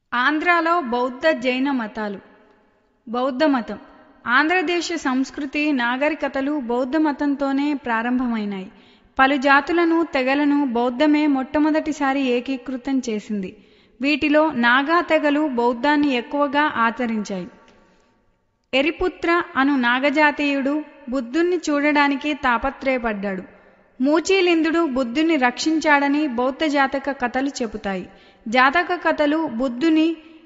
ఆంధ్రాలో బౌద్ధ జైన మతాలు బౌద్ధ మతం ఆంధ్రదేశ సంస్కృతి నాగరికతలు బౌద్ధ మతంతోనే ప్రారంభమైనాయి పలు జాతులను తెగలను బౌద్ధమే మొట్టమొదటిసారి ఏకీకృతం చేసింది వీటిలో నాగా తెగలు బౌద్ధాన్ని ఎక్కువగా ఆచరించాయి ఎరిపుత్ర అను నాగజాతీయుడు బుద్ధుణ్ణి చూడడానికి తాపత్రయపడ్డాడు మూచీలిందుడు బుద్ధుని రక్షించాడని బౌద్ధ జాతక కథలు చెబుతాయి జాతక కథలు బుద్ధుని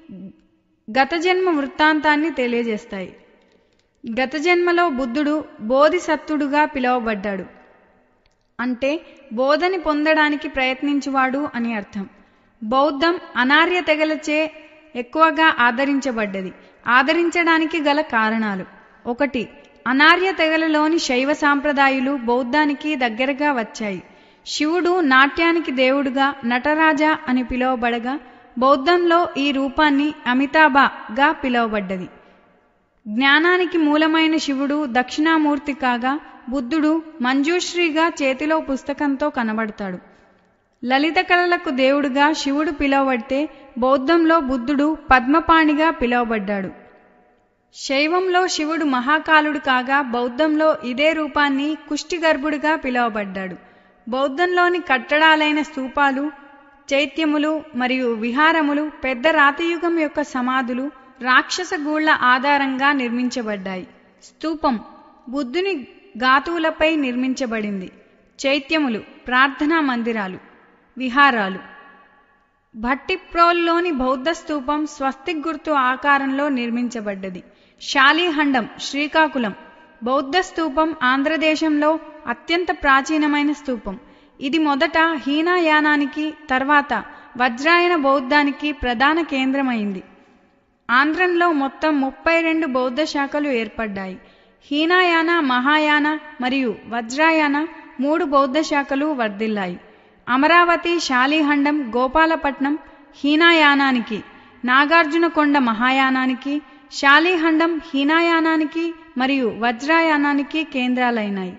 గత జన్మ వృత్తాంతాన్ని తెలియజేస్తాయి గత జన్మలో బుద్ధుడు బోధిసత్తుడుగా పిలువబడ్డాడు అంటే బోధని పొందడానికి ప్రయత్నించువాడు అని అర్థం బౌద్ధం అనార్య తెగలచే ఎక్కువగా ఆదరించబడ్డది ఆదరించడానికి గల కారణాలు ఒకటి అనార్య తెగలలోని శైవ సాంప్రదాయాలు బౌద్ధానికి దగ్గరగా వచ్చాయి శివుడు నాట్యానికి దేవుడుగా నటరాజా అని పిలువబడగా బౌద్ధంలో ఈ రూపాన్ని అమితాభాగా పిలువబడ్డది జ్ఞానానికి మూలమైన శివుడు దక్షిణామూర్తి కాగా బుద్ధుడు మంజుశ్రీగా చేతిలో పుస్తకంతో కనబడతాడు లలిత కళలకు దేవుడుగా శివుడు పిలువబడితే బౌద్ధంలో బుద్ధుడు పద్మపాణిగా పిలువబడ్డాడు శైవంలో శివుడు మహాకాలుడు కాగా బౌద్ధంలో ఇదే రూపాన్ని కుష్టిగర్భుడిగా పిలువబడ్డాడు బౌద్ధంలోని కట్టడాలైన స్తూపాలు చైత్యములు మరియు విహారములు పెద్ద రాతయుగం యొక్క సమాధులు రాక్షస గూళ్ల ఆధారంగా నిర్మించబడ్డాయి స్తూపం బుద్ధుని గాతువులపై నిర్మించబడింది చైత్యములు ప్రార్థనా మందిరాలు విహారాలు భట్టిప్రోల్లోని బౌద్ధ స్తూపం స్వస్తిక్ గుర్తు ఆకారంలో నిర్మించబడ్డది శాలీహండం శ్రీకాకుళం బౌద్ధ స్తూపం ఆంధ్రదేశంలో అత్యంత ప్రాచీనమైన స్తూపం ఇది మొదట హీనాయానానికి తర్వాత వజ్రాయన బౌద్ధానికి ప్రధాన కేంద్రమైంది ఆంధ్రంలో మొత్తం ముప్పై రెండు బౌద్ధ శాఖలు ఏర్పడ్డాయి హీనాయాన మహాయాన మరియు వజ్రాయాన మూడు బౌద్ధ శాఖలు వర్ధిల్లాయి అమరావతి శాలీహండం గోపాలపట్నం హీనాయానానికి నాగార్జునకొండ మహాయానానికి శాలీహండం హీనాయానానికి మరియు వజ్రాయానానికి కేంద్రాలైనాయి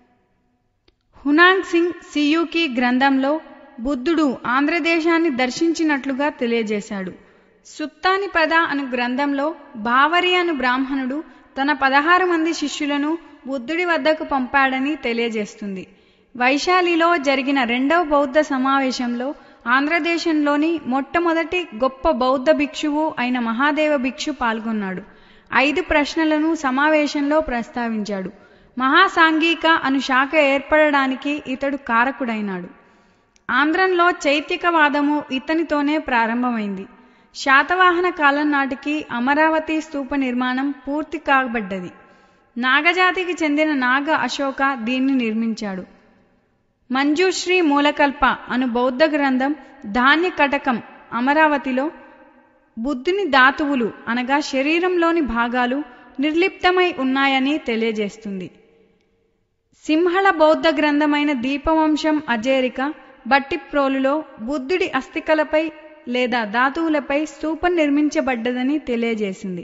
హునాంగ్ సింగ్ సియూకి గ్రంథంలో బుద్ధుడు ఆంధ్రదేశాన్ని దర్శించినట్లుగా తెలియజేశాడు సుత్తానిపద అను గ్రంథంలో బావరి అను బ్రాహ్మణుడు తన పదహారు మంది శిష్యులను బుద్ధుడి వద్దకు పంపాడని తెలియజేస్తుంది వైశాలిలో జరిగిన రెండవ బౌద్ధ సమావేశంలో ఆంధ్రదేశంలోని మొట్టమొదటి గొప్ప బౌద్ధ భిక్షువు అయిన మహాదేవ భిక్షు పాల్గొన్నాడు ఐదు ప్రశ్నలను సమావేశంలో ప్రస్తావించాడు మహాసాంఘిక అను శాఖ ఏర్పడడానికి ఇతడు కారకుడైనాడు ఆంధ్రంలో చైత్యకవాదము ఇతనితోనే ప్రారంభమైంది శాతవాహన కాలం నాటికి అమరావతి స్తూప నిర్మాణం పూర్తి కాబడ్డది నాగజాతికి చెందిన నాగ అశోక దీన్ని నిర్మించాడు మంజుశ్రీ మూలకల్ప అను బౌద్ధ గ్రంథం ధాన్య కటకం అమరావతిలో బుద్ధుని ధాతువులు అనగా శరీరంలోని భాగాలు నిర్లిప్తమై ఉన్నాయని తెలియజేస్తుంది సింహళ బౌద్ధ గ్రంథమైన దీపవంశం అజేరిక బట్టిప్రోలులో బుద్ధుడి అస్థికలపై లేదా ధాతువులపై స్తూపం నిర్మించబడ్డదని తెలియజేసింది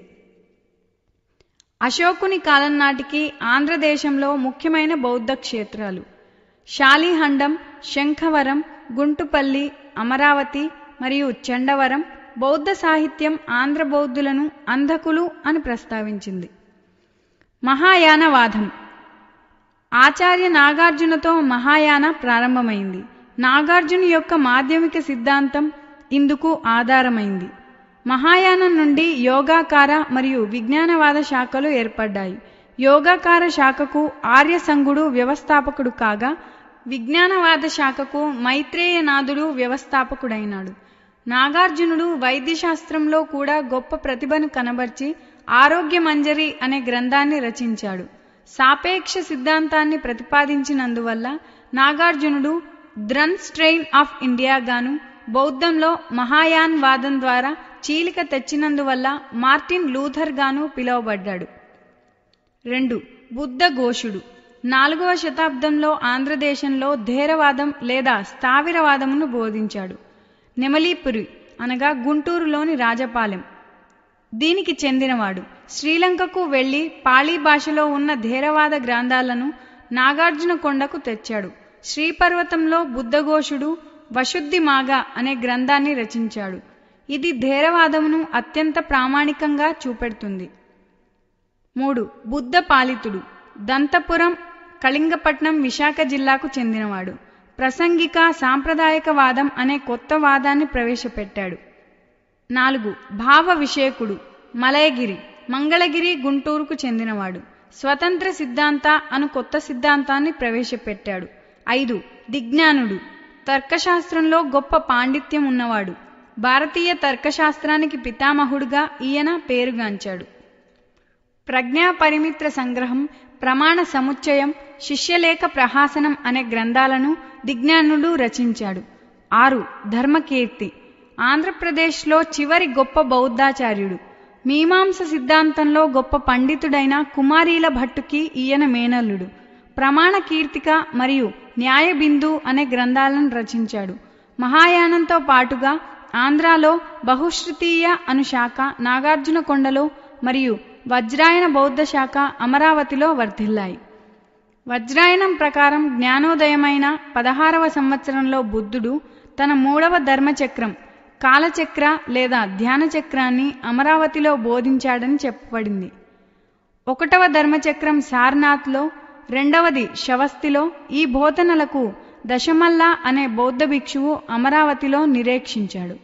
అశోకుని కాలం నాటికి ఆంధ్రదేశంలో ముఖ్యమైన బౌద్ధ క్షేత్రాలు శాలిహండం శంఖవరం గుంటుపల్లి అమరావతి మరియు చండవరం బౌద్ధ సాహిత్యం ఆంధ్ర బౌద్ధులను అంధకులు అని ప్రస్తావించింది మహాయానవాదం ఆచార్య నాగార్జునతో మహాయాన ప్రారంభమైంది నాగార్జున యొక్క మాధ్యమిక సిద్ధాంతం ఇందుకు ఆధారమైంది మహాయానం నుండి యోగాకార మరియు విజ్ఞానవాద శాఖలు ఏర్పడ్డాయి యోగాకార శాఖకు ఆర్యసంగుడు వ్యవస్థాపకుడు కాగా విజ్ఞానవాద శాఖకు మైత్రేయనాథుడు వ్యవస్థాపకుడైనాడు నాగార్జునుడు వైద్యశాస్త్రంలో కూడా గొప్ప ప్రతిభను కనబర్చి ఆరోగ్య మంజరి అనే గ్రంథాన్ని రచించాడు సాపేక్ష సిద్ధాంతాన్ని ప్రతిపాదించినందువల్ల నాగార్జునుడు ద్రన్ స్ట్రెయిన్ ఆఫ్ ఇండియా గాను బౌద్ధంలో మహాయాన్ వాదం ద్వారా చీలిక తెచ్చినందువల్ల మార్టిన్ లూథర్ గాను పిలువబడ్డాడు రెండు బుద్ధ ఘోషుడు నాలుగవ శతాబ్దంలో ఆంధ్రదేశంలో ధేరవాదం లేదా స్థావిరవాదమును బోధించాడు నెమలీపురి అనగా గుంటూరులోని రాజపాలెం దీనికి చెందినవాడు శ్రీలంకకు వెళ్లి పాళీ భాషలో ఉన్న ధేరవాద గ్రంథాలను నాగార్జున కొండకు తెచ్చాడు శ్రీపర్వతంలో బుద్ధఘోషుడు వశుద్ధి మాగ అనే గ్రంథాన్ని రచించాడు ఇది ధేరవాదమును అత్యంత ప్రామాణికంగా చూపెడుతుంది మూడు బుద్ధ పాలితుడు దంతపురం కళింగపట్నం విశాఖ జిల్లాకు చెందినవాడు ప్రసంగిక సాంప్రదాయక వాదం అనే కొత్త వాదాన్ని ప్రవేశపెట్టాడు నాలుగు భావ విషయకుడు మలయగిరి మంగళగిరి గుంటూరుకు చెందినవాడు స్వతంత్ర సిద్ధాంత అను కొత్త సిద్ధాంతాన్ని ప్రవేశపెట్టాడు ఐదు దిజ్ఞానుడు తర్కశాస్త్రంలో గొప్ప పాండిత్యం ఉన్నవాడు భారతీయ తర్కశాస్త్రానికి పితామహుడుగా ఈయన పేరుగాంచాడు ప్రజ్ఞా పరిమిత్ర సంగ్రహం ప్రమాణ సముచ్చయం శిష్యలేఖ ప్రహాసనం అనే గ్రంథాలను దిజ్ఞానుడు రచించాడు ఆరు ధర్మకీర్తి ఆంధ్రప్రదేశ్లో చివరి గొప్ప బౌద్ధాచార్యుడు మీమాంస సిద్ధాంతంలో గొప్ప పండితుడైన కుమారీల భట్టుకి ఈయన మేనల్లుడు ప్రమాణ కీర్తిక మరియు న్యాయబిందు అనే గ్రంథాలను రచించాడు మహాయానంతో పాటుగా ఆంధ్రాలో బహుశ్రుతీయ అను శాఖ నాగార్జునకొండలో మరియు వజ్రాయన బౌద్ధ శాఖ అమరావతిలో వర్ధిల్లాయి వజ్రాయనం ప్రకారం జ్ఞానోదయమైన పదహారవ సంవత్సరంలో బుద్ధుడు తన మూడవ ధర్మచక్రం కాలచక్ర లేదా ధ్యాన చక్రాన్ని అమరావతిలో బోధించాడని చెప్పబడింది ఒకటవ ధర్మచక్రం సార్నాథ్లో రెండవది శవస్తిలో ఈ బోధనలకు దశమల్ల అనే బౌద్ధ భిక్షువు అమరావతిలో నిరీక్షించాడు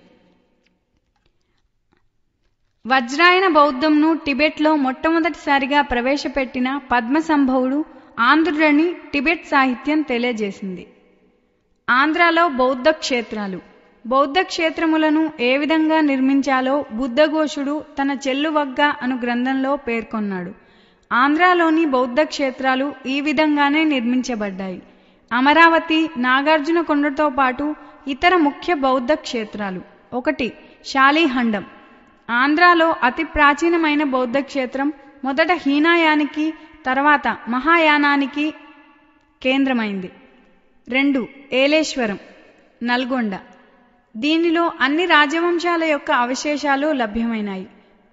వజ్రాయన బౌద్ధంను టిబెట్లో మొట్టమొదటిసారిగా ప్రవేశపెట్టిన పద్మసంభవుడు ఆంధ్రుడని టిబెట్ సాహిత్యం తెలియజేసింది ఆంధ్రాలో బౌద్ధ క్షేత్రాలు బౌద్ధ క్షేత్రములను ఏ విధంగా నిర్మించాలో బుద్ధఘోషుడు తన చెల్లువగ్గ అను గ్రంథంలో పేర్కొన్నాడు ఆంధ్రాలోని బౌద్ధ క్షేత్రాలు ఈ విధంగానే నిర్మించబడ్డాయి అమరావతి నాగార్జున కొండతో పాటు ఇతర ముఖ్య బౌద్ధ క్షేత్రాలు ఒకటి శాలీహండం ఆంధ్రాలో అతి ప్రాచీనమైన బౌద్ధ క్షేత్రం మొదట హీనాయానికి తర్వాత మహాయానానికి కేంద్రమైంది రెండు ఏలేశ్వరం నల్గొండ దీనిలో అన్ని రాజవంశాల యొక్క అవశేషాలు లభ్యమైనాయి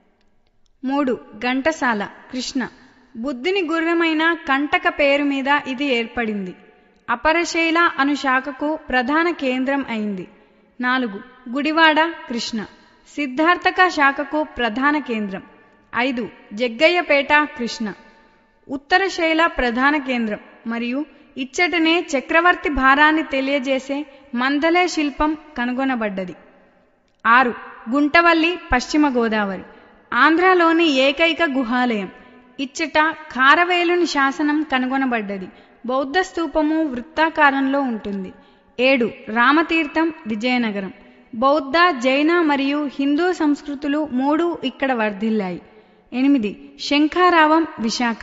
మూడు ఘంటసాల కృష్ణ బుద్ధుని గుర్రమైన కంటక పేరు మీద ఇది ఏర్పడింది అపరశైల అను శాఖకు ప్రధాన కేంద్రం అయింది నాలుగు గుడివాడ కృష్ణ సిద్ధార్థక శాఖకు ప్రధాన కేంద్రం ఐదు జగ్గయ్యపేట కృష్ణ ఉత్తర శైల ప్రధాన కేంద్రం మరియు ఇచ్చటనే చక్రవర్తి భారాన్ని తెలియజేసే మందలే శిల్పం కనుగొనబడ్డది ఆరు గుంటవల్లి పశ్చిమ గోదావరి ఆంధ్రాలోని ఏకైక గుహాలయం ఇచ్చట కారవేలుని శాసనం కనుగొనబడ్డది బౌద్ధ స్తూపము వృత్తాకారంలో ఉంటుంది ఏడు రామతీర్థం విజయనగరం బౌద్ధ జైన మరియు హిందూ సంస్కృతులు మూడు ఇక్కడ వర్ధిల్లాయి ఎనిమిది శంఖారావం విశాఖ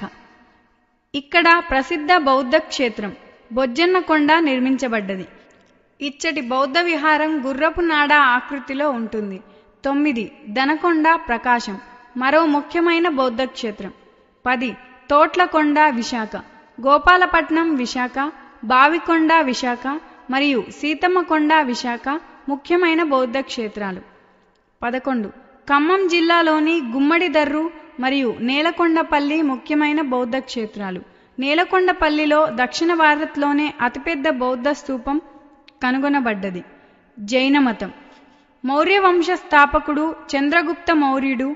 ఇక్కడ ప్రసిద్ధ బౌద్ధ క్షేత్రం బొజ్జన్నకొండ నిర్మించబడ్డది ఇచ్చటి బౌద్ధ విహారం గుర్రపు నాడ ఆకృతిలో ఉంటుంది తొమ్మిది దనకొండ ప్రకాశం మరో ముఖ్యమైన బౌద్ధ క్షేత్రం పది తోట్లకొండ విశాఖ గోపాలపట్నం విశాఖ బావికొండ విశాఖ మరియు సీతమ్మకొండ విశాఖ ముఖ్యమైన బౌద్ధ క్షేత్రాలు పదకొండు ఖమ్మం జిల్లాలోని గుమ్మడిదర్రు మరియు నేలకొండపల్లి ముఖ్యమైన బౌద్ధ క్షేత్రాలు నేలకొండపల్లిలో దక్షిణ భారత్లోనే అతిపెద్ద బౌద్ధ స్తూపం కనుగొనబడ్డది జైన మతం మౌర్య వంశ స్థాపకుడు చంద్రగుప్త మౌర్యుడు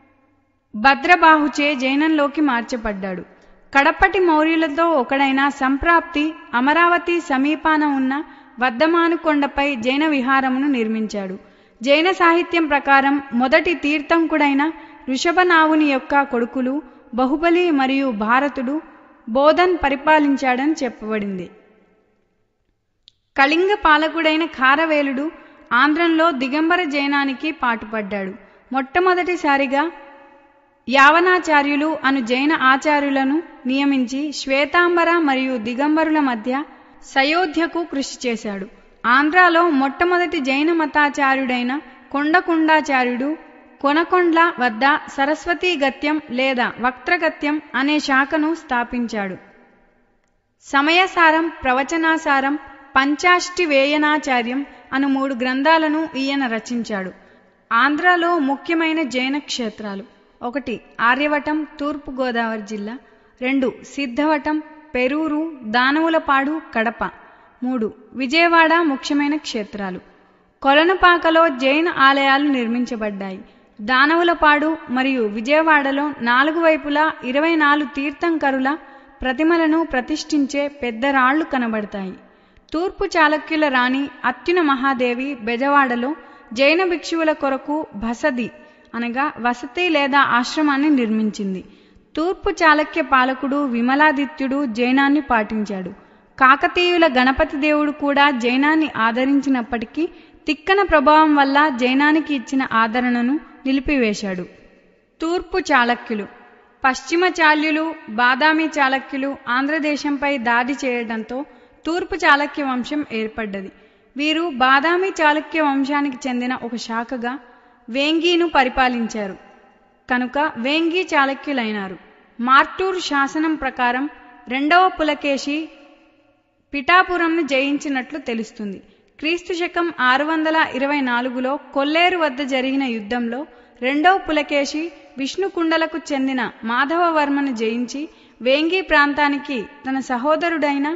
భద్రబాహుచే జైనంలోకి మార్చబడ్డాడు కడపటి మౌర్యులతో ఒకడైన సంప్రాప్తి అమరావతి సమీపాన ఉన్న వద్దమానుకొండపై జైన విహారమును నిర్మించాడు జైన సాహిత్యం ప్రకారం మొదటి తీర్థంకుడైన ఋషభనావుని యొక్క కొడుకులు బహుబలి మరియు భారతుడు బోధన్ పరిపాలించాడని చెప్పబడింది కళింగ పాలకుడైన ఖారవేలుడు ఆంధ్రంలో దిగంబర జైనానికి పాటుపడ్డాడు మొట్టమొదటిసారిగా యావనాచార్యులు అను జైన ఆచార్యులను నియమించి శ్వేతాంబర మరియు దిగంబరుల మధ్య సయోధ్యకు కృషి చేశాడు ఆంధ్రాలో మొట్టమొదటి జైన మతాచార్యుడైన కొండకుండాచార్యుడు కొనకొండ్ల వద్ద సరస్వతీ గత్యం లేదా వక్త్రగత్యం అనే శాఖను స్థాపించాడు సమయసారం ప్రవచనాసారం పంచాష్టి వేయనాచార్యం అను మూడు గ్రంథాలను ఈయన రచించాడు ఆంధ్రాలో ముఖ్యమైన జైన క్షేత్రాలు ఒకటి ఆర్యవటం తూర్పు గోదావరి జిల్లా రెండు సిద్ధవటం పెరూరు దానవులపాడు కడప మూడు విజయవాడ ముఖ్యమైన క్షేత్రాలు కొలనుపాకలో జైన ఆలయాలు నిర్మించబడ్డాయి దానవులపాడు మరియు విజయవాడలో నాలుగు వైపులా ఇరవై నాలుగు తీర్థంకరుల ప్రతిమలను ప్రతిష్ఠించే పెద్ద రాళ్లు కనబడతాయి తూర్పు చాళుక్యుల రాణి అత్యున మహాదేవి బెజవాడలో జైన భిక్షువుల కొరకు బసది అనగా వసతి లేదా ఆశ్రమాన్ని నిర్మించింది తూర్పు చాళుక్య పాలకుడు విమలాదిత్యుడు జైనాన్ని పాటించాడు కాకతీయుల గణపతి దేవుడు కూడా జైనాన్ని ఆదరించినప్పటికీ తిక్కన ప్రభావం వల్ల జైనానికి ఇచ్చిన ఆదరణను నిలిపివేశాడు తూర్పు చాళుక్యులు పశ్చిమ చాళులు బాదామి చాళుక్యులు ఆంధ్రదేశంపై దాడి చేయడంతో తూర్పు చాళుక్య వంశం ఏర్పడ్డది వీరు బాదామి చాళుక్య వంశానికి చెందిన ఒక శాఖగా వేంగీను పరిపాలించారు కనుక వేంగి చాళుక్యులైనారు మార్టూర్ శాసనం ప్రకారం రెండవ పులకేశి పిఠాపురంను జయించినట్లు తెలుస్తుంది క్రీస్తు శకం ఆరు వందల ఇరవై నాలుగులో కొల్లేరు వద్ద జరిగిన యుద్ధంలో రెండవ పులకేశి విష్ణుకుండలకు చెందిన మాధవవర్మను జయించి వేంగి ప్రాంతానికి తన సహోదరుడైన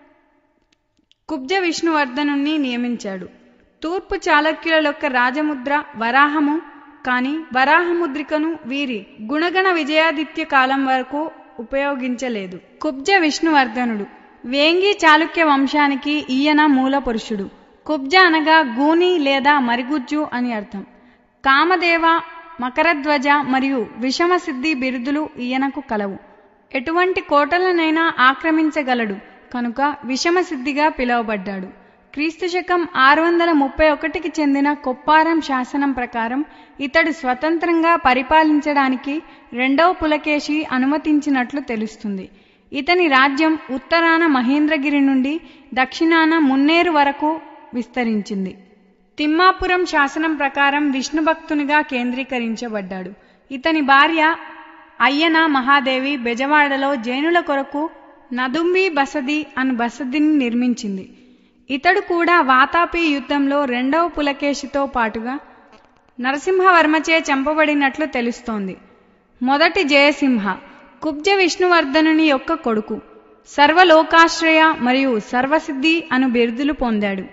కుబ్జ విష్ణువర్ధనుణ్ణి నియమించాడు తూర్పు చాళుక్యుల యొక్క రాజముద్ర వరాహము కాని వరాహముద్రికను వీరి గుణగణ విజయాదిత్య కాలం వరకు ఉపయోగించలేదు కుబ్జ విష్ణువర్ధనుడు వేంగి చాళుక్య వంశానికి ఈయన మూల పురుషుడు కుబ్జ అనగా గూని లేదా మరిగుజ్జు అని అర్థం కామదేవ మకరధ్వజ మరియు విషమసిద్ధి బిరుదులు ఈయనకు కలవు ఎటువంటి కోటలనైనా ఆక్రమించగలడు కనుక విషమసిద్ధిగా పిలువబడ్డాడు క్రీస్తు శకం ఆరు వందల ముప్పై ఒకటికి చెందిన కొప్పారం శాసనం ప్రకారం ఇతడు స్వతంత్రంగా పరిపాలించడానికి రెండవ పులకేశి అనుమతించినట్లు తెలుస్తుంది ఇతని రాజ్యం ఉత్తరాన మహేంద్రగిరి నుండి దక్షిణాన మున్నేరు వరకు విస్తరించింది తిమ్మాపురం శాసనం ప్రకారం విష్ణుభక్తునిగా కేంద్రీకరించబడ్డాడు ఇతని భార్య అయ్యన మహాదేవి బెజవాడలో జైనుల కొరకు నదుంబి బసది అను బసదిని నిర్మించింది ఇతడు కూడా వాతాపి యుద్ధంలో రెండవ పులకేశితో పాటుగా నరసింహవర్మచే చంపబడినట్లు తెలుస్తోంది మొదటి జయసింహ కుబ్జ విష్ణువర్ధనుని యొక్క కొడుకు సర్వలోకాశ్రయ మరియు సర్వసిద్ధి అను బిరుదులు పొందాడు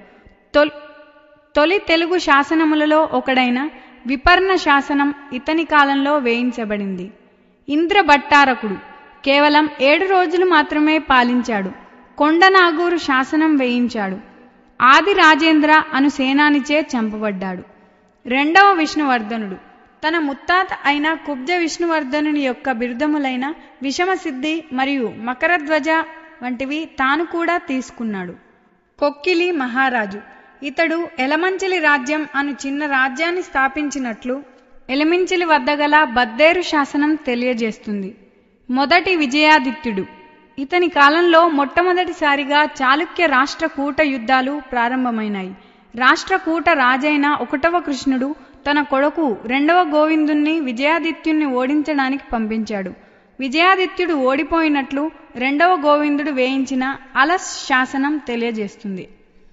తొలి తెలుగు శాసనములలో ఒకడైన విపర్ణ శాసనం ఇతని కాలంలో వేయించబడింది ఇంద్రభట్టారకుడు కేవలం ఏడు రోజులు మాత్రమే పాలించాడు కొండనాగూరు శాసనం వేయించాడు ఆది రాజేంద్ర అను సేనానిచే చంపబడ్డాడు రెండవ విష్ణువర్ధనుడు తన ముత్తాత అయిన కుబ్జ విష్ణువర్ధనుని యొక్క బిరుదములైన విషమసిద్ధి మరియు మకరధ్వజ వంటివి తాను కూడా తీసుకున్నాడు కొక్కిలి మహారాజు ఇతడు ఎలమంచిలి రాజ్యం అను చిన్న రాజ్యాన్ని స్థాపించినట్లు ఎలమించిలి వద్ద గల బద్దేరు శాసనం తెలియజేస్తుంది మొదటి విజయాదిత్యుడు ఇతని కాలంలో మొట్టమొదటిసారిగా చాళుక్య రాష్ట్రకూట యుద్ధాలు ప్రారంభమైనాయి రాష్ట్రకూట రాజైన ఒకటవ కృష్ణుడు తన కొడుకు రెండవ గోవిందుణ్ణి విజయాదిత్యుణ్ణి ఓడించడానికి పంపించాడు విజయాదిత్యుడు ఓడిపోయినట్లు రెండవ గోవిందుడు వేయించిన అలస్ శాసనం తెలియజేస్తుంది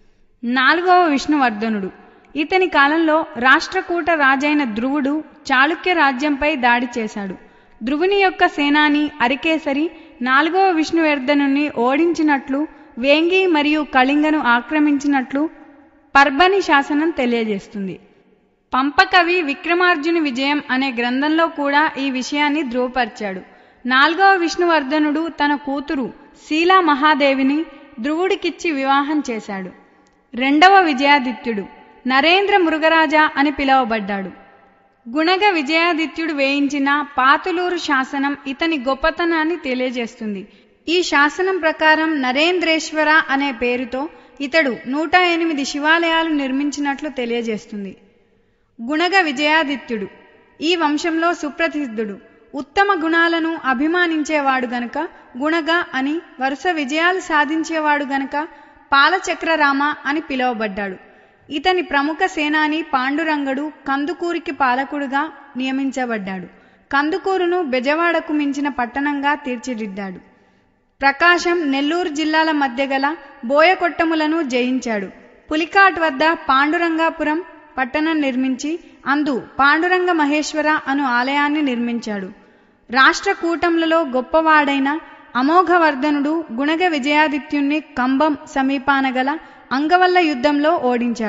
నాలుగవ విష్ణువర్ధనుడు ఇతని కాలంలో రాష్ట్రకూట రాజైన ధ్రువుడు చాళుక్య రాజ్యంపై దాడి చేశాడు ధ్రువుని యొక్క సేనాని అరికేసరి నాలుగవ విష్ణువర్ధనుని ఓడించినట్లు వేంగి మరియు కళింగను ఆక్రమించినట్లు పర్బని శాసనం తెలియజేస్తుంది పంపకవి విక్రమార్జుని విజయం అనే గ్రంథంలో కూడా ఈ విషయాన్ని ధృవపరిచాడు నాలుగవ విష్ణువర్ధనుడు తన కూతురు శీలా మహాదేవిని ధ్రువుడికిచ్చి వివాహం చేశాడు రెండవ విజయాదిత్యుడు నరేంద్ర మృగరాజా అని పిలువబడ్డాడు గుణగ విజయాదిత్యుడు వేయించిన పాతులూరు శాసనం ఇతని గొప్పతనాన్ని తెలియజేస్తుంది ఈ శాసనం ప్రకారం నరేంద్రేశ్వర అనే పేరుతో ఇతడు నూట ఎనిమిది శివాలయాలు నిర్మించినట్లు తెలియజేస్తుంది గుణగ విజయాదిత్యుడు ఈ వంశంలో సుప్రసిద్ధుడు ఉత్తమ గుణాలను అభిమానించేవాడు గనక గుణగ అని వరుస విజయాలు సాధించేవాడు గనక పాలచక్రరామ అని పిలువబడ్డాడు ఇతని ప్రముఖ సేనాని పాండురంగడు కందుకూరికి పాలకుడుగా నియమించబడ్డాడు కందుకూరును బెజవాడకు మించిన పట్టణంగా తీర్చిదిద్దాడు ప్రకాశం నెల్లూరు జిల్లాల మధ్య గల బోయకొట్టములను జయించాడు పులికాట్ వద్ద పాండురంగాపురం పట్టణం నిర్మించి అందు పాండురంగ మహేశ్వర అను ఆలయాన్ని నిర్మించాడు రాష్ట్రకూటములలో గొప్పవాడైన అమోఘవర్ధనుడు గుణగ విజయాదిత్యుణ్ణి కంబం సమీపాన గల అంగవల్ల యుద్ధంలో ఓడించాడు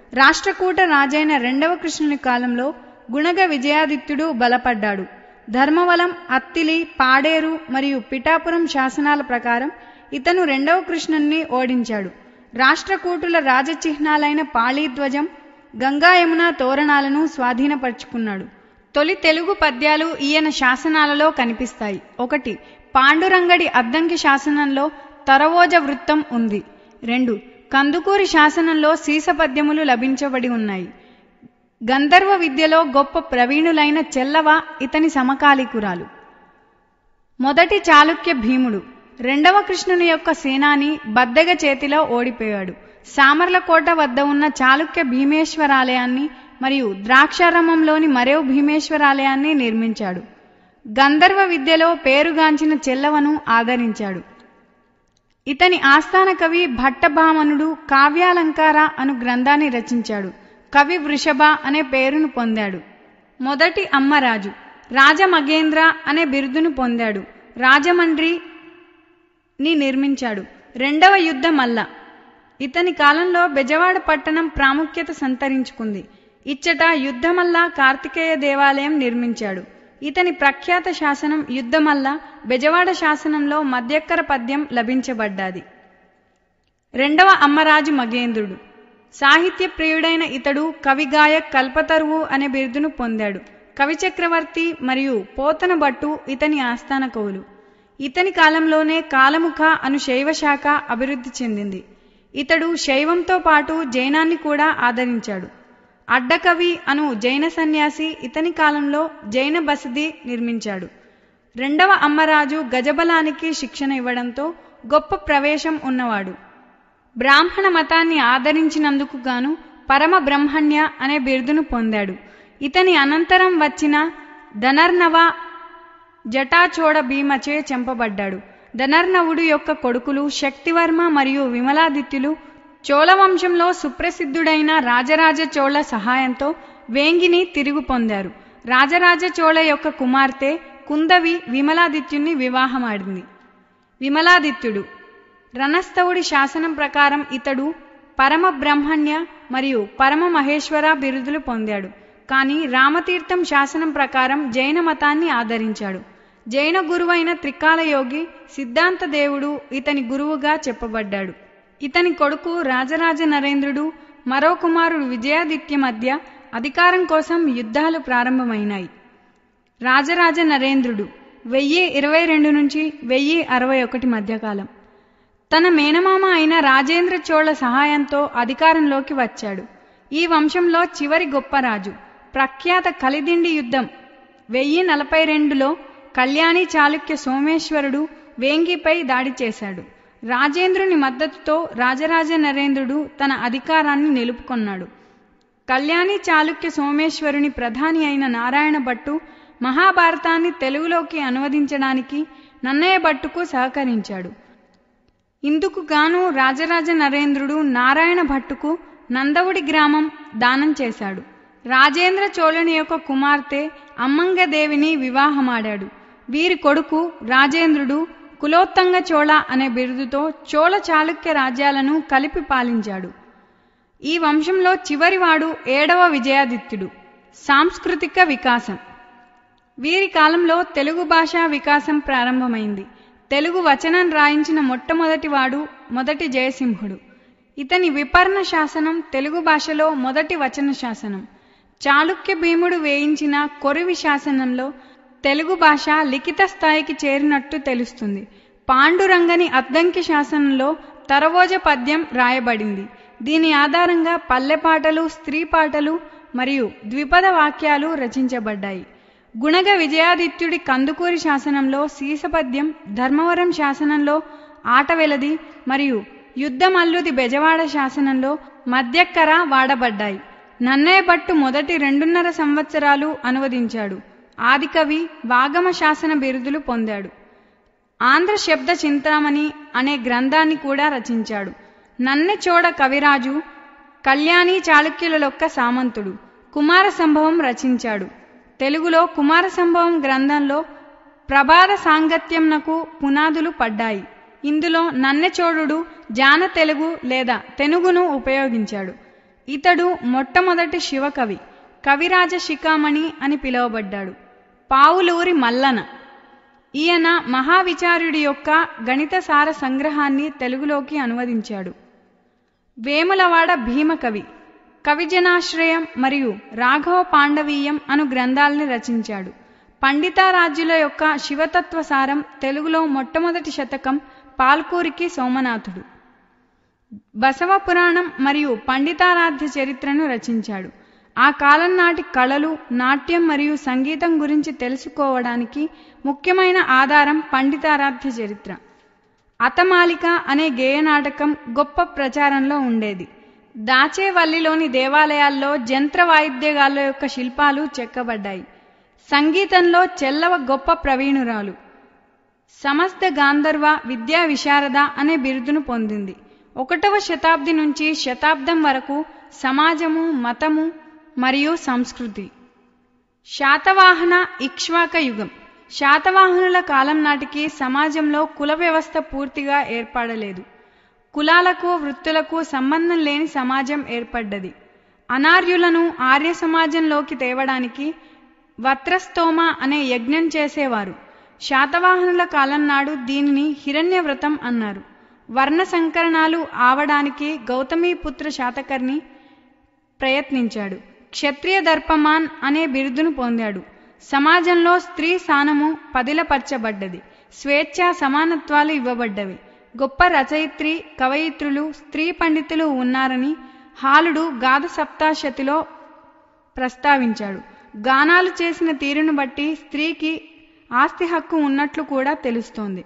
రాష్ట్రకూట రాజైన రెండవ కృష్ణుని కాలంలో గుణగ విజయాదిత్యుడు బలపడ్డాడు ధర్మవలం అత్తిలి పాడేరు మరియు పిఠాపురం శాసనాల ప్రకారం ఇతను రెండవ కృష్ణుణ్ణి ఓడించాడు రాష్ట్రకూటుల రాజచిహ్నాలైన పాళీధ్వజం గంగా యమున తోరణాలను స్వాధీనపరుచుకున్నాడు తొలి తెలుగు పద్యాలు ఈయన శాసనాలలో కనిపిస్తాయి ఒకటి పాండురంగడి అద్దంకి శాసనంలో తరవోజ వృత్తం ఉంది రెండు కందుకూరి శాసనంలో సీసపద్యములు లభించబడి ఉన్నాయి గంధర్వ విద్యలో గొప్ప ప్రవీణులైన చెల్లవ ఇతని సమకాలీకురాలు మొదటి చాళుక్య భీముడు రెండవ కృష్ణుని యొక్క సేనాని బద్దెగ చేతిలో ఓడిపోయాడు సామర్లకోట వద్ద ఉన్న చాళుక్య భీమేశ్వరాలయాన్ని మరియు ద్రాక్షారామంలోని మరో భీమేశ్వరాలయాన్ని నిర్మించాడు గంధర్వ విద్యలో పేరుగాంచిన చెల్లవను ఆదరించాడు ఇతని ఆస్థాన కవి భట్టభామనుడు కావ్యాలంకార అను గ్రంథాన్ని రచించాడు కవి వృషభ అనే పేరును పొందాడు మొదటి అమ్మరాజు రాజమగేంద్ర అనే బిరుదును పొందాడు రాజమండ్రి ని నిర్మించాడు రెండవ యుద్ధం మల్ల ఇతని కాలంలో బెజవాడ పట్టణం ప్రాముఖ్యత సంతరించుకుంది ఇచ్చట యుద్ధమల్ల కార్తికేయ దేవాలయం నిర్మించాడు ఇతని ప్రఖ్యాత శాసనం యుద్ధమల్ల బెజవాడ శాసనంలో మధ్యక్కర పద్యం లభించబడ్డాది రెండవ అమ్మరాజు మగేంద్రుడు సాహిత్య ప్రియుడైన ఇతడు కవిగాయక్ కల్పతరువు అనే బిరుదును పొందాడు కవి చక్రవర్తి మరియు పోతన భట్టు ఇతని ఆస్థాన కవులు ఇతని కాలంలోనే కాలముఖ అను శైవ శాఖ అభివృద్ధి చెందింది ఇతడు శైవంతో పాటు జైనాన్ని కూడా ఆదరించాడు అడ్డకవి అను జైన సన్యాసి ఇతని కాలంలో జైన బసది నిర్మించాడు రెండవ అమ్మరాజు గజబలానికి శిక్షణ ఇవ్వడంతో గొప్ప ప్రవేశం ఉన్నవాడు బ్రాహ్మణ మతాన్ని ఆదరించినందుకు గాను పరమ బ్రహ్మణ్య అనే బిరుదును పొందాడు ఇతని అనంతరం వచ్చిన ధనర్నవ జటాచోడ భీమచే చెంపబడ్డాడు ధనర్నవుడు యొక్క కొడుకులు శక్తివర్మ మరియు విమలాదిత్యులు చోళవంశంలో సుప్రసిద్ధుడైన రాజరాజ చోళ సహాయంతో వేంగిని తిరుగు పొందారు రాజరాజ చోళ యొక్క కుమార్తె కుందవి విమలాదిత్యుని వివాహమాడింది విమలాదిత్యుడు రణస్థవుడి శాసనం ప్రకారం ఇతడు పరమ బ్రహ్మణ్య మరియు పరమ మహేశ్వర బిరుదులు పొందాడు కానీ రామతీర్థం శాసనం ప్రకారం జైన మతాన్ని ఆదరించాడు జైన గురువైన త్రికాలయోగి సిద్ధాంత దేవుడు ఇతని గురువుగా చెప్పబడ్డాడు ఇతని కొడుకు రాజరాజ నరేంద్రుడు మరో కుమారుడు విజయాదిత్య మధ్య అధికారం కోసం యుద్ధాలు ప్రారంభమైనాయి రాజరాజ నరేంద్రుడు వెయ్యి ఇరవై రెండు నుంచి వెయ్యి అరవై ఒకటి మధ్యకాలం తన మేనమామ అయిన రాజేంద్ర చోళ సహాయంతో అధికారంలోకి వచ్చాడు ఈ వంశంలో చివరి గొప్ప రాజు ప్రఖ్యాత కలిదిండి యుద్ధం వెయ్యి నలభై రెండులో కళ్యాణి చాళుక్య సోమేశ్వరుడు వేంగిపై దాడి చేశాడు రాజేంద్రుని మద్దతుతో రాజరాజ నరేంద్రుడు తన అధికారాన్ని నిలుపుకొన్నాడు కళ్యాణి చాళుక్య సోమేశ్వరుని ప్రధాని అయిన నారాయణ భట్టు మహాభారతాన్ని తెలుగులోకి అనువదించడానికి నన్నయ్య భట్టుకు సహకరించాడు ఇందుకు గాను రాజరాజ నరేంద్రుడు నారాయణ భట్టుకు నందవుడి గ్రామం దానం చేశాడు రాజేంద్ర చోళుని యొక్క కుమార్తె అమ్మంగదేవిని వివాహమాడాడు వీరి కొడుకు రాజేంద్రుడు కులోత్తంగ చోళ అనే బిరుదుతో చోళ చాళుక్య రాజ్యాలను కలిపి పాలించాడు ఈ వంశంలో చివరివాడు ఏడవ విజయాదిత్యుడు సాంస్కృతిక వికాసం వీరి కాలంలో తెలుగు భాషా వికాసం ప్రారంభమైంది తెలుగు వచనం రాయించిన మొట్టమొదటివాడు మొదటి జయసింహుడు ఇతని విపర్ణ శాసనం తెలుగు భాషలో మొదటి వచన శాసనం చాళుక్య భీముడు వేయించిన కొరివి శాసనంలో తెలుగు భాష లిఖిత స్థాయికి చేరినట్టు తెలుస్తుంది పాండురంగని అద్దంకి శాసనంలో తరవోజ పద్యం రాయబడింది దీని ఆధారంగా పల్లెపాటలు స్త్రీ పాటలు మరియు ద్విపద వాక్యాలు రచించబడ్డాయి గుణగ విజయాదిత్యుడి కందుకూరి శాసనంలో సీసపద్యం ధర్మవరం శాసనంలో ఆటవెలది మరియు యుద్ధమల్లుది బెజవాడ శాసనంలో మధ్యక్కర వాడబడ్డాయి నన్నయ్య భట్టు మొదటి రెండున్నర సంవత్సరాలు అనువదించాడు ఆదికవి వాగమ శాసన బిరుదులు పొందాడు ఆంధ్ర శబ్ద చింతామణి అనే గ్రంథాన్ని కూడా రచించాడు నన్నెచోడ కవిరాజు కళ్యాణి చాళుక్యులలొక్క సామంతుడు కుమార సంభవం రచించాడు తెలుగులో కుమార సంభవం గ్రంథంలో ప్రభాత సాంగత్యంనకు పునాదులు పడ్డాయి ఇందులో నన్నెచోడుడు జాన తెలుగు లేదా తెనుగును ఉపయోగించాడు ఇతడు మొట్టమొదటి శివకవి కవిరాజ శిఖామణి అని పిలువబడ్డాడు పావులూరి మల్లన ఈయన మహావిచార్యుడి యొక్క గణిత సార సంగ్రహాన్ని తెలుగులోకి అనువదించాడు వేములవాడ భీమకవి కవిజనాశ్రయం మరియు రాఘవ పాండవీయం అను గ్రంథాలని రచించాడు పండితారాజ్యుల యొక్క శివతత్వ సారం తెలుగులో మొట్టమొదటి శతకం పాల్కూరికి సోమనాథుడు బసవ పురాణం మరియు పండితారాధ్య చరిత్రను రచించాడు ఆ కాలం నాటి కళలు నాట్యం మరియు సంగీతం గురించి తెలుసుకోవడానికి ముఖ్యమైన ఆధారం పండితారాధ్య చరిత్ర అతమాలిక అనే గేయ నాటకం గొప్ప ప్రచారంలో ఉండేది దాచేవల్లిలోని దేవాలయాల్లో జంత్ర వాయిద్యగాళ్ళ యొక్క శిల్పాలు చెక్కబడ్డాయి సంగీతంలో చెల్లవ గొప్ప ప్రవీణురాలు సమస్త గాంధర్వ విద్యా విశారద అనే బిరుదును పొందింది ఒకటవ శతాబ్ది నుంచి శతాబ్దం వరకు సమాజము మతము మరియు సంస్కృతి శాతవాహన ఇక్ష్వాక యుగం శాతవాహనుల కాలం నాటికి సమాజంలో కుల వ్యవస్థ పూర్తిగా ఏర్పడలేదు కులాలకు వృత్తులకు సంబంధం లేని సమాజం ఏర్పడ్డది అనార్యులను ఆర్య సమాజంలోకి తేవడానికి వత్రస్తోమ అనే యజ్ఞం చేసేవారు శాతవాహనుల కాలం నాడు దీనిని హిరణ్య వ్రతం అన్నారు వర్ణ సంకరణాలు ఆవడానికి గౌతమీపుత్ర శాతకర్ణి ప్రయత్నించాడు క్షత్రియ దర్పమాన్ అనే బిరుదును పొందాడు సమాజంలో స్త్రీ స్థానము పదిలపరచబడ్డది స్వేచ్ఛ సమానత్వాలు ఇవ్వబడ్డవి గొప్ప రచయిత్రి కవయిత్రులు స్త్రీ పండితులు ఉన్నారని హాలుడు గాథ సప్తాశతిలో ప్రస్తావించాడు గానాలు చేసిన తీరును బట్టి స్త్రీకి ఆస్తి హక్కు ఉన్నట్లు కూడా తెలుస్తోంది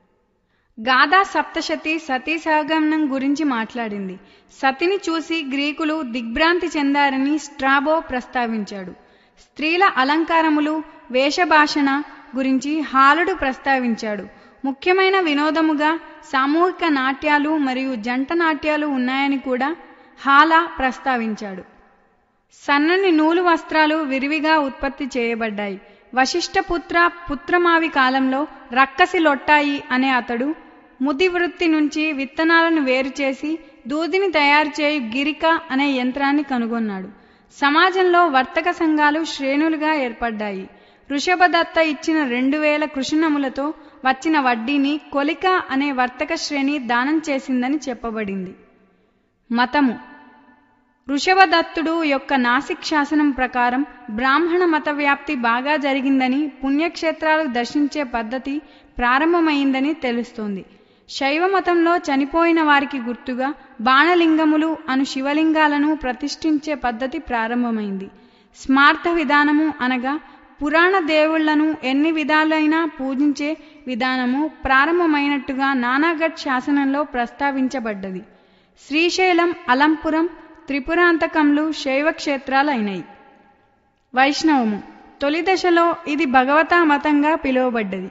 గాథా సప్తశతి సతీ సహగమనం గురించి మాట్లాడింది సతిని చూసి గ్రీకులు దిగ్భ్రాంతి చెందారని స్ట్రాబో ప్రస్తావించాడు స్త్రీల అలంకారములు వేషభాషణ గురించి హాలుడు ప్రస్తావించాడు ముఖ్యమైన వినోదముగా సామూహిక నాట్యాలు మరియు జంట నాట్యాలు ఉన్నాయని కూడా హాలా ప్రస్తావించాడు సన్నని నూలు వస్త్రాలు విరివిగా ఉత్పత్తి చేయబడ్డాయి వశిష్ఠపుత్ర పుత్రమావి కాలంలో రక్కసి లొట్టాయి అనే అతడు ముది వృత్తి నుంచి విత్తనాలను వేరు చేసి దూదిని తయారు చేయు గిరిక అనే యంత్రాన్ని కనుగొన్నాడు సమాజంలో వర్తక సంఘాలు శ్రేణులుగా ఏర్పడ్డాయి వృషభదత్త ఇచ్చిన రెండు వేల కృషినములతో వచ్చిన వడ్డీని కొలిక అనే వర్తక శ్రేణి దానం చేసిందని చెప్పబడింది మతము వృషభదత్తుడు యొక్క నాసిక్ శాసనం ప్రకారం బ్రాహ్మణ మత వ్యాప్తి బాగా జరిగిందని పుణ్యక్షేత్రాలు దర్శించే పద్ధతి ప్రారంభమైందని తెలుస్తోంది శైవ మతంలో చనిపోయిన వారికి గుర్తుగా బాణలింగములు అను శివలింగాలను ప్రతిష్ఠించే పద్ధతి ప్రారంభమైంది స్మార్థ విధానము అనగా పురాణ దేవుళ్లను ఎన్ని విధాలైనా పూజించే విధానము ప్రారంభమైనట్టుగా నానాగఢ్ శాసనంలో ప్రస్తావించబడ్డది శ్రీశైలం అలంపురం త్రిపురాంతకంలు శైవ క్షేత్రాలైనాయి వైష్ణవము తొలి దశలో ఇది భగవతా మతంగా పిలువబడ్డది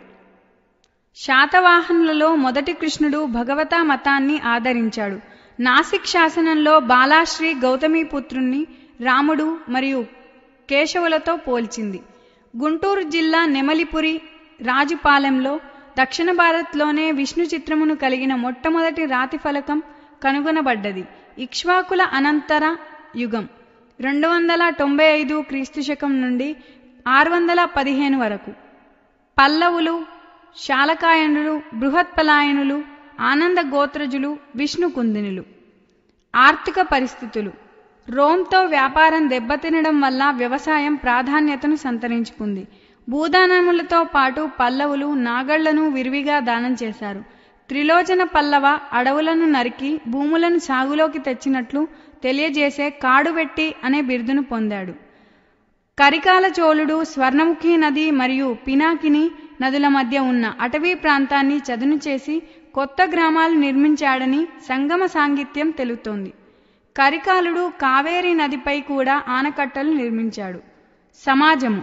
శాతవాహనులలో మొదటి కృష్ణుడు భగవతా మతాన్ని ఆదరించాడు నాసిక్ శాసనంలో బాలాశ్రీ గౌతమీపుత్రుణ్ణి రాముడు మరియు కేశవులతో పోల్చింది గుంటూరు జిల్లా నెమలిపురి రాజుపాలెంలో దక్షిణ భారత్లోనే విష్ణు చిత్రమును కలిగిన మొట్టమొదటి రాతి ఫలకం కనుగొనబడ్డది ఇక్ష్వాకుల అనంతర యుగం రెండు వందల తొంభై ఐదు క్రీస్తు శకం నుండి ఆరు వందల పదిహేను వరకు పల్లవులు శాలకాయనులు బృహత్పలాయనులు ఆనంద గోత్రజులు విష్ణుకుందినులు ఆర్థిక పరిస్థితులు రోమ్తో వ్యాపారం దెబ్బతినడం వల్ల వ్యవసాయం ప్రాధాన్యతను సంతరించుకుంది భూదానములతో పాటు పల్లవులు నాగళ్లను విరివిగా దానం చేశారు త్రిలోచన పల్లవ అడవులను నరికి భూములను సాగులోకి తెచ్చినట్లు తెలియజేసే కాడువెట్టి అనే బిరుదును పొందాడు కరికాల చోళుడు స్వర్ణముఖి నది మరియు పినాకిని నదుల మధ్య ఉన్న అటవీ ప్రాంతాన్ని చదును చేసి కొత్త గ్రామాలు నిర్మించాడని సంగమ సాంగిత్యం తెలుతోంది కరికాలుడు కావేరీ నదిపై కూడా ఆనకట్టలు నిర్మించాడు సమాజము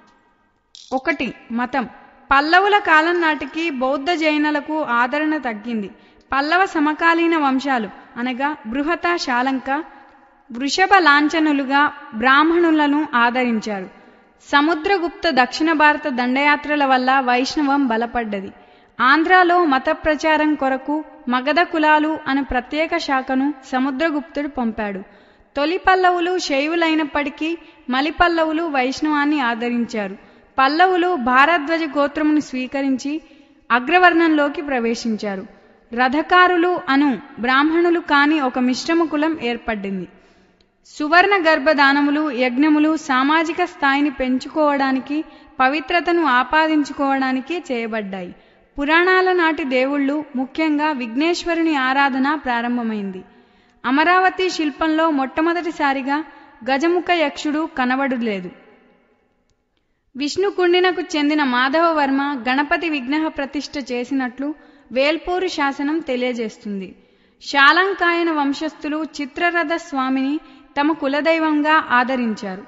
ఒకటి మతం పల్లవుల కాలం నాటికి బౌద్ధ జైనులకు ఆదరణ తగ్గింది పల్లవ సమకాలీన వంశాలు అనగా బృహత శాలంక వృషభ లాంఛనులుగా బ్రాహ్మణులను ఆదరించారు సముద్రగుప్త దక్షిణ భారత దండయాత్రల వల్ల వైష్ణవం బలపడ్డది ఆంధ్రాలో మత ప్రచారం కొరకు మగధ కులాలు అనే ప్రత్యేక శాఖను సముద్రగుప్తుడు పంపాడు తొలి పల్లవులు శైవులైనప్పటికీ మలి పల్లవులు వైష్ణవాన్ని ఆదరించారు పల్లవులు భారద్వజ గోత్రమును స్వీకరించి అగ్రవర్ణంలోకి ప్రవేశించారు రథకారులు అను బ్రాహ్మణులు కాని ఒక మిశ్రమ కులం ఏర్పడింది సువర్ణ గర్భదానములు యజ్ఞములు సామాజిక స్థాయిని పెంచుకోవడానికి పవిత్రతను ఆపాదించుకోవడానికి చేయబడ్డాయి పురాణాల నాటి దేవుళ్ళు ముఖ్యంగా విఘ్నేశ్వరుని ఆరాధన ప్రారంభమైంది అమరావతి శిల్పంలో మొట్టమొదటిసారిగా గజముఖ యక్షుడు కనబడులేదు విష్ణుకుండినకు చెందిన మాధవవర్మ గణపతి విగ్రహ ప్రతిష్ఠ చేసినట్లు వేల్పూరు శాసనం తెలియజేస్తుంది శాలంకాయన వంశస్థులు చిత్రరథ స్వామిని తమ కులదైవంగా ఆదరించారు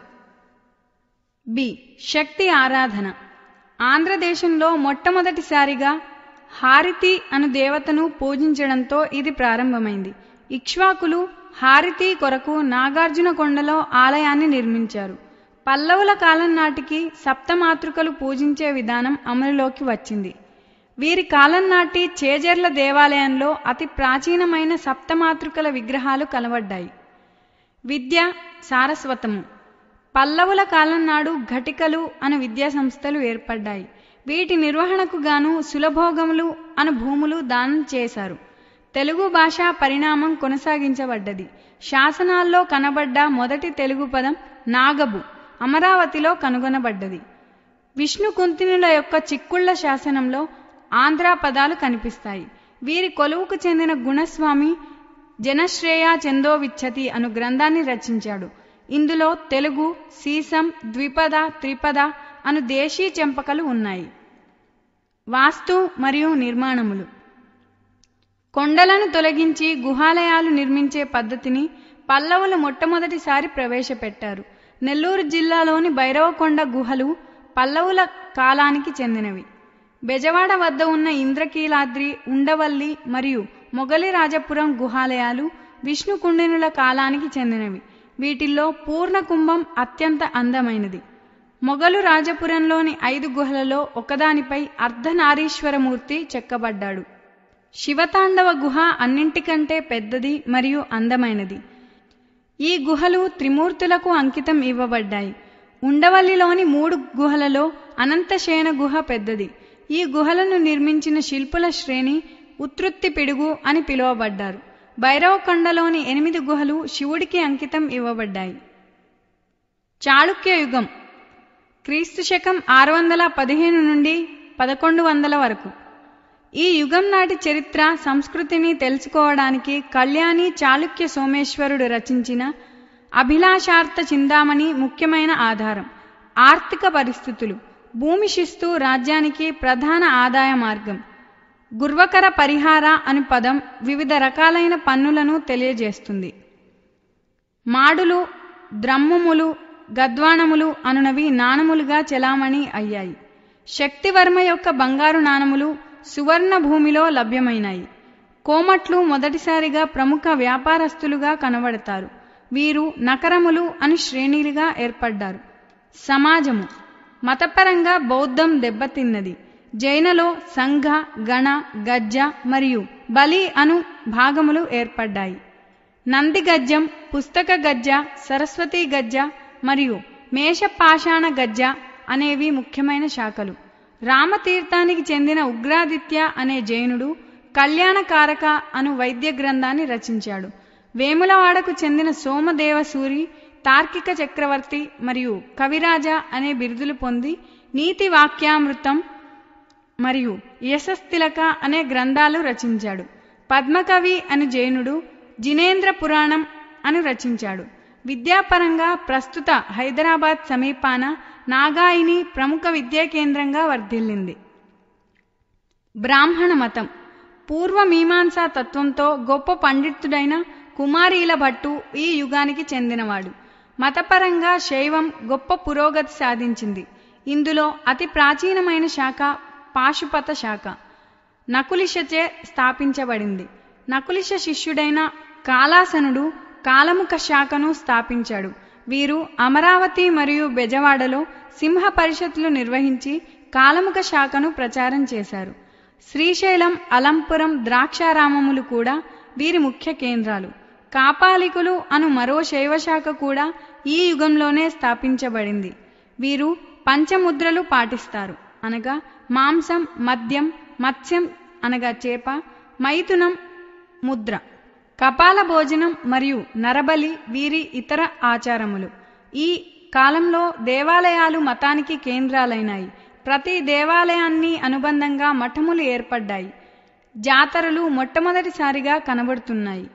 బి శక్తి ఆరాధన ఆంధ్రదేశంలో మొట్టమొదటిసారిగా హారితి అను దేవతను పూజించడంతో ఇది ప్రారంభమైంది ఇక్ష్వాకులు హారితి కొరకు నాగార్జున కొండలో ఆలయాన్ని నిర్మించారు పల్లవుల కాలం నాటికి సప్తమాతృకలు పూజించే విధానం అమలులోకి వచ్చింది వీరి కాలం నాటి చేజర్ల దేవాలయంలో అతి ప్రాచీనమైన సప్తమాతృకల విగ్రహాలు కనబడ్డాయి విద్య సారస్వతము పల్లవుల కాలం నాడు ఘటికలు అను విద్యా సంస్థలు ఏర్పడ్డాయి వీటి నిర్వహణకు గాను సులభోగములు అను భూములు దానం చేశారు తెలుగు భాష పరిణామం కొనసాగించబడ్డది శాసనాల్లో కనబడ్డ మొదటి తెలుగు పదం నాగబు అమరావతిలో కనుగొనబడ్డది విష్ణు కుంతినుల యొక్క చిక్కుళ్ల శాసనంలో ఆంధ్ర పదాలు కనిపిస్తాయి వీరి కొలువుకు చెందిన గుణస్వామి జనశ్రేయ చందోవిచ్చతి అను గ్రంథాన్ని రచించాడు ఇందులో తెలుగు సీసం ద్విపద త్రిపద అను దేశీ చెంపకలు ఉన్నాయి వాస్తు మరియు నిర్మాణములు కొండలను తొలగించి గుహాలయాలు నిర్మించే పద్ధతిని పల్లవులు మొట్టమొదటిసారి ప్రవేశపెట్టారు నెల్లూరు జిల్లాలోని భైరవకొండ గుహలు పల్లవుల కాలానికి చెందినవి బెజవాడ వద్ద ఉన్న ఇంద్రకీలాద్రి ఉండవల్లి మరియు మొగలి రాజపురం గుహాలయాలు విష్ణుకుండినుల కాలానికి చెందినవి వీటిల్లో పూర్ణ కుంభం అత్యంత అందమైనది మొగలు రాజపురంలోని ఐదు గుహలలో ఒకదానిపై అర్ధనారీశ్వరమూర్తి చెక్కబడ్డాడు శివతాండవ గుహ అన్నింటికంటే పెద్దది మరియు అందమైనది ఈ గుహలు త్రిమూర్తులకు అంకితం ఇవ్వబడ్డాయి ఉండవల్లిలోని మూడు గుహలలో అనంతశయన గుహ పెద్దది ఈ గుహలను నిర్మించిన శిల్పుల శ్రేణి ఉత్పత్తి పిడుగు అని పిలువబడ్డారు భైరవకొండలోని ఎనిమిది గుహలు శివుడికి అంకితం ఇవ్వబడ్డాయి చాళుక్య యుగం క్రీస్తు శకం ఆరు వందల పదిహేను నుండి పదకొండు వందల వరకు ఈ యుగం నాటి చరిత్ర సంస్కృతిని తెలుసుకోవడానికి కళ్యాణి చాళుక్య సోమేశ్వరుడు రచించిన అభిలాషార్థ చిందామణి ముఖ్యమైన ఆధారం ఆర్థిక పరిస్థితులు భూమి శిస్తు రాజ్యానికి ప్రధాన ఆదాయ మార్గం గుర్వకర పరిహార అను పదం వివిధ రకాలైన పన్నులను తెలియజేస్తుంది మాడులు ద్రమ్ముములు గద్వాణములు అనునవి నాణములుగా చెలామణి అయ్యాయి శక్తివర్మ యొక్క బంగారు నాణములు సువర్ణ భూమిలో లభ్యమైనాయి కోమట్లు మొదటిసారిగా ప్రముఖ వ్యాపారస్తులుగా కనబడతారు వీరు నకరములు అని శ్రేణిలుగా ఏర్పడ్డారు సమాజము మతపరంగా బౌద్ధం దెబ్బతిన్నది జైనలో సంఘ గణ గజ్జ మరియు బలి అను భాగములు ఏర్పడ్డాయి నంది గజ్జం పుస్తక గజ్జ సరస్వతి గజ్జ మరియు మేషపాషాణ గజ్జ అనేవి ముఖ్యమైన శాఖలు రామతీర్థానికి చెందిన ఉగ్రాదిత్య అనే జైనుడు కళ్యాణకారక అను వైద్య గ్రంథాన్ని రచించాడు వేములవాడకు చెందిన సోమదేవసూరి తార్కిక చక్రవర్తి మరియు కవిరాజ అనే బిరుదులు పొంది నీతి వాక్యామృతం మరియు యశస్తిలక అనే గ్రంథాలు రచించాడు పద్మకవి అను జైనుడు జినేంద్ర పురాణం అను రచించాడు విద్యాపరంగా ప్రస్తుత హైదరాబాద్ సమీపాన నాగాయిని ప్రముఖ విద్యా కేంద్రంగా వర్ధిల్లింది బ్రాహ్మణ మతం పూర్వ మీమాంసా తత్వంతో గొప్ప పండితుడైన కుమారీల భట్టు ఈ యుగానికి చెందినవాడు మతపరంగా శైవం గొప్ప పురోగతి సాధించింది ఇందులో అతి ప్రాచీనమైన శాఖ పాశుపత శాఖ నకులిషచే స్థాపించబడింది నకులిష శిష్యుడైన కాలాసనుడు కాలముఖ శాఖను స్థాపించాడు వీరు అమరావతి మరియు బెజవాడలో సింహ పరిషత్లు నిర్వహించి కాలముఖ శాఖను ప్రచారం చేశారు శ్రీశైలం అలంపురం ద్రాక్షారామములు కూడా వీరి ముఖ్య కేంద్రాలు కాపాలికులు అను మరో శైవశాఖ కూడా ఈ యుగంలోనే స్థాపించబడింది వీరు పంచముద్రలు పాటిస్తారు అనగా మాంసం మద్యం మత్స్యం అనగా చేప మైథునం ముద్ర కపాల భోజనం మరియు నరబలి వీరి ఇతర ఆచారములు ఈ కాలంలో దేవాలయాలు మతానికి కేంద్రాలైనాయి ప్రతి దేవాలయాన్ని అనుబంధంగా మఠములు ఏర్పడ్డాయి జాతరలు మొట్టమొదటిసారిగా కనబడుతున్నాయి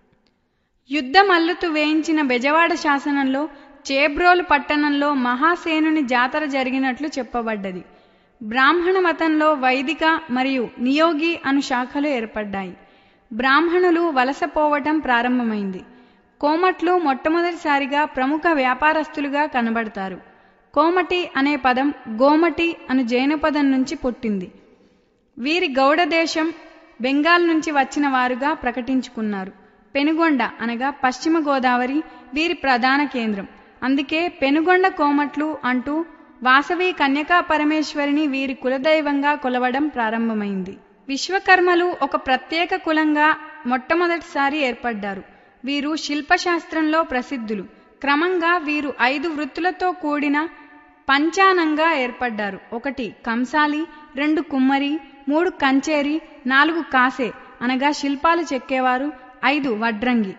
యుద్ధమల్లుతు వేయించిన బెజవాడ శాసనంలో చేబ్రోలు పట్టణంలో మహాసేనుని జాతర జరిగినట్లు చెప్పబడ్డది బ్రాహ్మణ మతంలో వైదిక మరియు నియోగి అను శాఖలు ఏర్పడ్డాయి బ్రాహ్మణులు వలసపోవటం ప్రారంభమైంది కోమట్లు మొట్టమొదటిసారిగా ప్రముఖ వ్యాపారస్తులుగా కనబడతారు కోమటి అనే పదం గోమటి అను జైన పదం నుంచి పుట్టింది వీరి గౌడ దేశం బెంగాల్ నుంచి వచ్చిన వారుగా ప్రకటించుకున్నారు పెనుగొండ అనగా పశ్చిమ గోదావరి వీరి ప్రధాన కేంద్రం అందుకే పెనుగొండ కోమట్లు అంటూ వాసవి కన్యకా పరమేశ్వరిని వీరి కులదైవంగా కొలవడం ప్రారంభమైంది విశ్వకర్మలు ఒక ప్రత్యేక కులంగా మొట్టమొదటిసారి ఏర్పడ్డారు వీరు శిల్పశాస్త్రంలో ప్రసిద్ధులు క్రమంగా వీరు ఐదు వృత్తులతో కూడిన పంచానంగా ఏర్పడ్డారు ఒకటి కంసాలి రెండు కుమ్మరి మూడు కంచేరి నాలుగు కాసే అనగా శిల్పాలు చెక్కేవారు ఐదు వడ్రంగి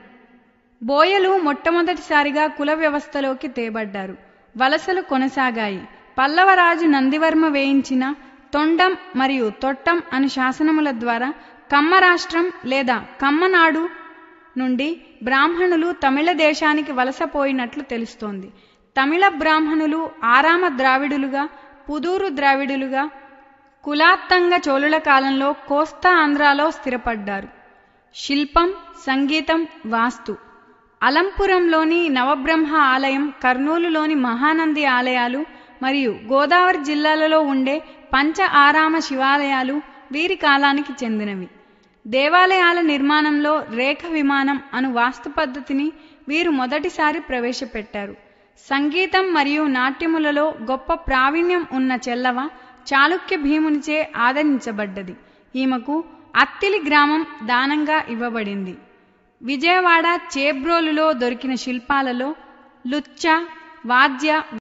బోయలు మొట్టమొదటిసారిగా కుల వ్యవస్థలోకి తేబడ్డారు వలసలు కొనసాగాయి పల్లవరాజు నందివర్మ వేయించిన తొండం మరియు తొట్టం అను శాసనముల ద్వారా కమ్మ రాష్ట్రం లేదా కమ్మనాడు నుండి బ్రాహ్మణులు తమిళ దేశానికి వలసపోయినట్లు తెలుస్తోంది తమిళ బ్రాహ్మణులు ఆరామ ద్రావిడులుగా పుదూరు ద్రావిడులుగా కులాత్తంగ చోళుల కాలంలో కోస్తా ఆంధ్రాలో స్థిరపడ్డారు శిల్పం సంగీతం వాస్తు అలంపురంలోని నవబ్రహ్మ ఆలయం కర్నూలులోని మహానంది ఆలయాలు మరియు గోదావరి జిల్లాలలో ఉండే పంచ ఆరామ శివాలయాలు వీరి కాలానికి చెందినవి దేవాలయాల నిర్మాణంలో రేఖ విమానం అను వాస్తు పద్ధతిని వీరు మొదటిసారి ప్రవేశపెట్టారు సంగీతం మరియు నాట్యములలో గొప్ప ప్రావీణ్యం ఉన్న చెల్లవ చాళుక్య భీమునిచే ఆదరించబడ్డది ఈమెకు అత్తిలి గ్రామం దానంగా ఇవ్వబడింది విజయవాడ చేబ్రోలులో దొరికిన శిల్పాలలో లుచ్చ వాద్య